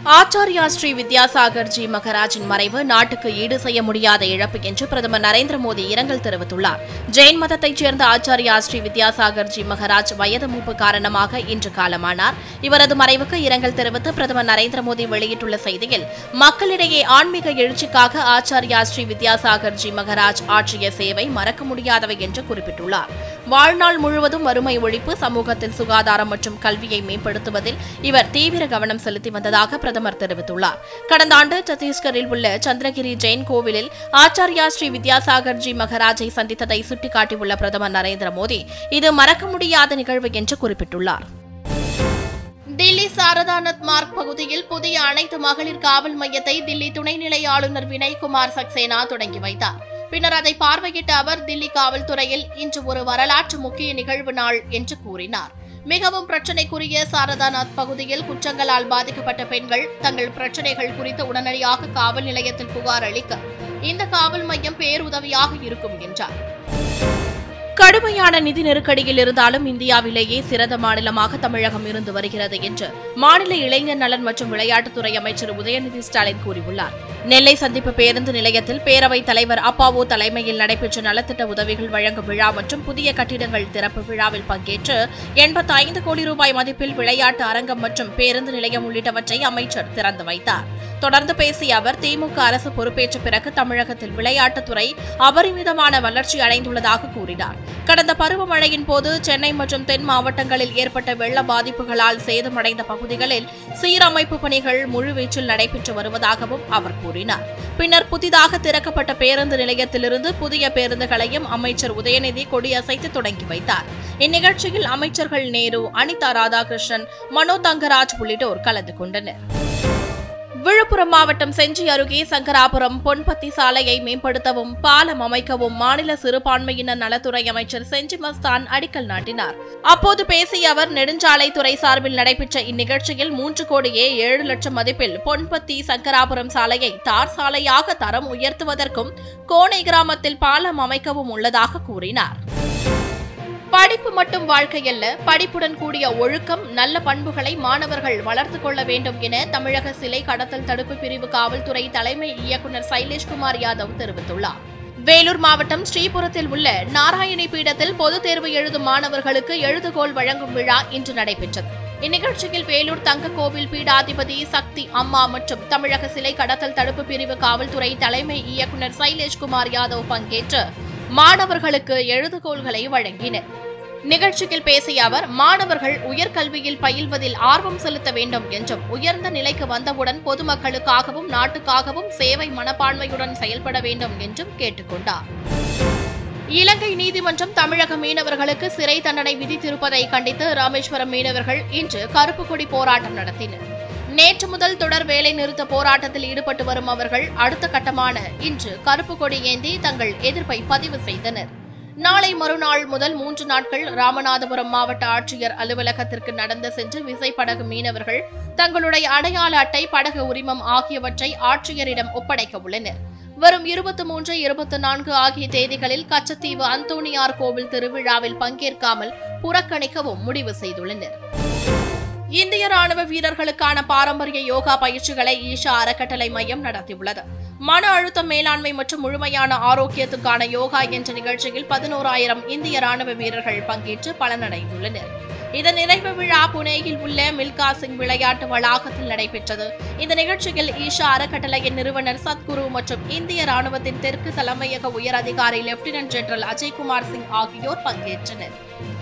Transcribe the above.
ஆச்சாரியா ஸ்ரீ வித்யாசாகர் ஜி மகராஜின் மறைவு நாட்டுக்கு ஈடு செய்ய முடியாத இழப்பு என்று பிரதமர் நரேந்திர மோடி இரங்கல் தெரிவித்துள்ளார் ஜெயின் மதத்தைச் சேர்ந்த ஆச்சாரியா ஸ்ரீ வித்யாசாகர் ஜி மகராஜ் வயது மூப்பு காரணமாக இன்று காலமானார் இவரது மறைவுக்கு இரங்கல் தெரிவித்து பிரதமர் நரேந்திர மோடி வெளியிட்டுள்ள செய்தியில் மக்களிடையே ஆன்மீக எழுச்சிக்காக ஆச்சாரியா ஸ்ரீ வித்யாசாகர் ஜி மகராஜ் ஆற்றிய சேவை மறக்க முடியாதவை என்று குறிப்பிட்டுள்ளார் வாழ்நாள் முழுவதும் வறுமை ஒழிப்பு சமூகத்தில் சுகாதாரம் மற்றும் கல்வியை மேம்படுத்துவதில் இவர் தீவிர கவனம் செலுத்தி வந்ததாக பிரதமர் தெரிவித்துள்ளார் கடந்த ஆண்டு சத்தீஸ்கரில் உள்ள சந்திரகிரி ஜெயின் கோவிலில் ஆச்சாரியா ஸ்ரீ வித்யாசாகர் ஜி மகராஜை சந்தித்ததை சுட்டிக்காட்டியுள்ள பிரதமர் நரேந்திர மோடி இது மறக்க முடியாத நிகழ்வு என்று குறிப்பிட்டுள்ளார் தில்லி சாரதானத் மார்க் பகுதியில் புதிய அனைத்து மகளிர் காவல் மையத்தை தில்லி துணைநிலை ஆளுநர் வினய்குமார் சக்சேனா தொடங்கி வைத்தார் பின்னர் அதை பார்வையிட்ட அவர் தில்லி காவல்துறையில் இன்று ஒரு வரலாற்று முக்கிய நிகழ்வு நாள் என்று கூறினார் மிகவும் பிரச்சினைக்குரிய சாரதாநாத் பகுதியில் குற்றங்களால் பாதிக்கப்பட்ட பெண்கள் தங்கள் பிரச்சினைகள் குறித்து உடனடியாக காவல் நிலையத்தில் புகார் அளிக்க இந்த காவல் மையம் பேருதவியாக இருக்கும் என்றார் கடுமையான நிதி நெருக்கடியில் இருந்தாலும் இந்தியாவிலேயே சிறந்த மாநிலமாக தமிழகம் இருந்து வருகிறது என்று மாநில இளைஞர் நலன் மற்றும் விளையாட்டுத்துறை அமைச்சர் உதயநிதி ஸ்டாலின் கூறியுள்ளார் நெல்லை சந்திப்பு பேருந்து நிலையத்தில் பேரவைத் தலைவர் அப்பாவு தலைமையில் நடைபெற்ற நலத்திட்ட உதவிகள் வழங்கும் விழா மற்றும் புதிய கட்டிடங்கள் திறப்பு விழாவில் பங்கேற்று எண்பத்தி ஐந்து கோடி ரூபாய் மதிப்பில் விளையாட்டு அரங்கம் மற்றும் பேருந்து நிலையம் உள்ளிட்டவற்றை அமைச்சர் திறந்து வைத்தார் தொடர்ந்து பேசிய அவர் திமுக அரசு பொறுப்பேற்ற பிறகு தமிழகத்தில் விளையாட்டுத்துறை அபரிமிதமான வளர்ச்சி அடைந்துள்ளதாக கூறினார் கடந்த பருவமழையின் போது சென்னை மற்றும் தென் மாவட்டங்களில் ஏற்பட்ட வெள்ள பாதிப்புகளால் சேதமடைந்த பகுதிகளில் சீரமைப்பு பணிகள் முழுவீச்சில் நடைபெற்று வருவதாகவும் அவர் கூறினார் பின்னர் புதிதாக திறக்கப்பட்ட பேருந்து நிலையத்திலிருந்து புதிய பேருந்துகளையும் அமைச்சர் உதயநிதி கொடியசைத்து தொடங்கி வைத்தார் இந்நிகழ்ச்சியில் அமைச்சர்கள் நேரு அனிதா ராதாகிருஷ்ணன் மனோ தங்கராஜ் உள்ளிட்டோர் கலந்து கொண்டனர் விழுப்புரம் மாவட்டம் செஞ்சி அருகே சங்கராபுரம் பொன்பத்தி சாலையை மேம்படுத்தவும் பாலம் அமைக்கவும் மாநில சிறுபான்மையினர் நலத்துறை அமைச்சர் செஞ்சி மஸ்தான் அடிக்கல் நாட்டினார் அப்போது பேசிய அவர் நெடுஞ்சாலைத்துறை சார்பில் நடைபெற்ற இந்நிகழ்ச்சியில் மூன்று கோடியே ஏழு லட்சம் மதிப்பில் பொன்பத்தி சங்கராபுரம் சாலையை தார் சாலையாக தரம் உயர்த்துவதற்கும் கோனை கிராமத்தில் பாலம் அமைக்கவும் உள்ளதாக கூறினார் படிப்பு மட்டும் வாழ்க்கையல்ல படிப்புடன் கூடிய ஒழுக்கம் நல்ல பண்புகளை மாணவர்கள் வளர்த்துக் கொள்ள வேண்டும் என தமிழக சிலை கடத்தல் தடுப்பு பிரிவு காவல்துறை தலைமை இயக்குநர் சைலேஷ்குமார் யாதவ் தெரிவித்துள்ளார் வேலூர் மாவட்டம் ஸ்ரீபுரத்தில் உள்ள நாராயணி பீடத்தில் பொதுத் தேர்வு எழுதும் மாணவர்களுக்கு எழுதுகோல் வழங்கும் விழா இன்று நடைபெற்றது இந்நிகழ்ச்சியில் வேலூர் தங்க கோவில் பீடாதிபதி சக்தி அம்மா மற்றும் தமிழக சிலை கடத்தல் தடுப்பு பிரிவு காவல்துறை தலைமை இயக்குநர் சைலேஷ்குமார் யாதவ் பங்கேற்று மாணவர்களுக்கு எழுதுகோல்களை வழங்கினர் நிகழ்ச்சியில் பேசிய அவர் மாணவர்கள் உயர்கல்வியில் பயில்வதில் ஆர்வம் செலுத்த வேண்டும் என்றும் உயர்ந்த நிலைக்கு வந்தவுடன் பொதுமக்களுக்காகவும் நாட்டுக்காகவும் சேவை மனப்பான்மையுடன் செயல்பட வேண்டும் என்றும் கேட்டுக்கொண்டார் இலங்கை நீதிமன்றம் தமிழக மீனவர்களுக்கு சிறை தண்டனை விதித்திருப்பதை கண்டித்து ராமேஸ்வரம் மீனவர்கள் இன்று கருப்பு கொடி போராட்டம் நடத்தினர் நேற்று முதல் தொடர் வேலை நிறுத்த போராட்டத்தில் ஈடுபட்டு வரும் அவர்கள் அடுத்த கட்டமான இன்று கருப்பு கொடி ஏந்தி தங்கள் எதிர்ப்பை பதிவு செய்தனர் நாளை மறுநாள் முதல் மூன்று நாட்கள் ராமநாதபுரம் மாவட்ட ஆட்சியர் அலுவலகத்திற்கு நடந்து சென்று விசைப்படகு மீனவர்கள் தங்களுடைய அடையாள அட்டை படகு உரிமம் ஆகியவற்றை ஆட்சியரிடம் ஒப்படைக்க உள்ளனர் வரும் இருபத்தி மூன்று இருபத்தி நான்கு ஆகிய தேதிகளில் கச்சத்தீவு அந்தோணியார் கோவில் திருவிழாவில் பங்கேற்காமல் புறக்கணிக்கவும் முடிவு செய்துள்ளனர் இந்திய ராணுவ வீரர்களுக்கான பாரம்பரிய யோகா பயிற்சிகளை ஈஷா அறக்கட்டளை மையம் நடத்தியுள்ளது மன அழுத்தம் மேலாண்மை மற்றும் முழுமையான ஆரோக்கியத்துக்கான யோகா என்ற நிகழ்ச்சியில் பதினோராயிரம் இந்திய ராணுவ வீரர்கள் பங்கேற்று பலனடைந்துள்ளனர் இதன் நிறைவு விழா புனேயில் உள்ள மில்கா சிங் விளையாட்டு வளாகத்தில் நடைபெற்றது இந்த நிகழ்ச்சியில் ஈஷா அறக்கட்டளையின் நிறுவனர் சத்குரு மற்றும் இந்திய ராணுவத்தின் தெற்கு தலைமையக உயர் அதிகாரி லெப்டினன்ட் ஜெனரல் அஜய்குமார் சிங் ஆகியோர் பங்கேற்றனர்